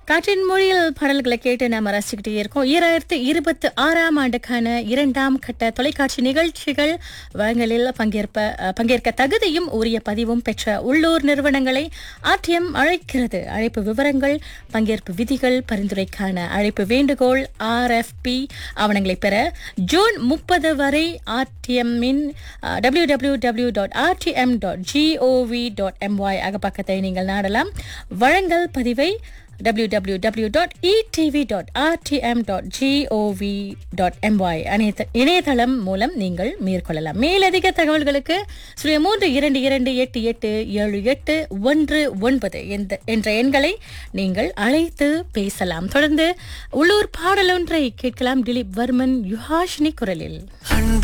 காற்றின் மொழியில் பாடல்களை கேட்டு நாம ரசிச்சுக்கிட்டே இருக்கோம் ஈராயிரத்து இருபத்தி ஆறாம் ஆண்டுக்கான இரண்டாம் கட்ட தொலைக்காட்சி நிகழ்ச்சிகள் வழங்கலில் பங்கேற்ப அஹ், பங்கேற்க தகுதியும் உரிய பதிவும் பெற்ற உள்ளூர் நிறுவனங்களை ஆர்டிஎம் அழைக்கிறது அழைப்பு விவரங்கள் பங்கேற்பு விதிகள் பரிந்துரைக்கான அழைப்பு வேண்டுகோள் ஆர்எஃப்பி ஆவணங்களை பெற ஜூன் முப்பது வரை ஆர்டிஎம்மின் W W W dot RTM dot G O V dot M Y அகப்பக்கத்தை நீங்கள் நாடலாம் வழங்கல் பதிவை www.etv.rtm.gov.my அனைத்து- இணையதளம் மூலம் நீங்கள் மேற்கொள்ளலாம் மேலதிக தகவல்களுக்கு சுழிய மூன்று இரண்டு இரண்டு எட்டு எட்டு ஏழு எட்டு ஒன்று ஒன்பது என்ற- என்ற எண்களை நீங்கள் அழைத்து பேசலாம் தொடர்ந்து உள்ளூர் பாடலொன்றை கேட்கலாம் திலீப் வர்மன் யுஹாஷினி குரலில் அன்பே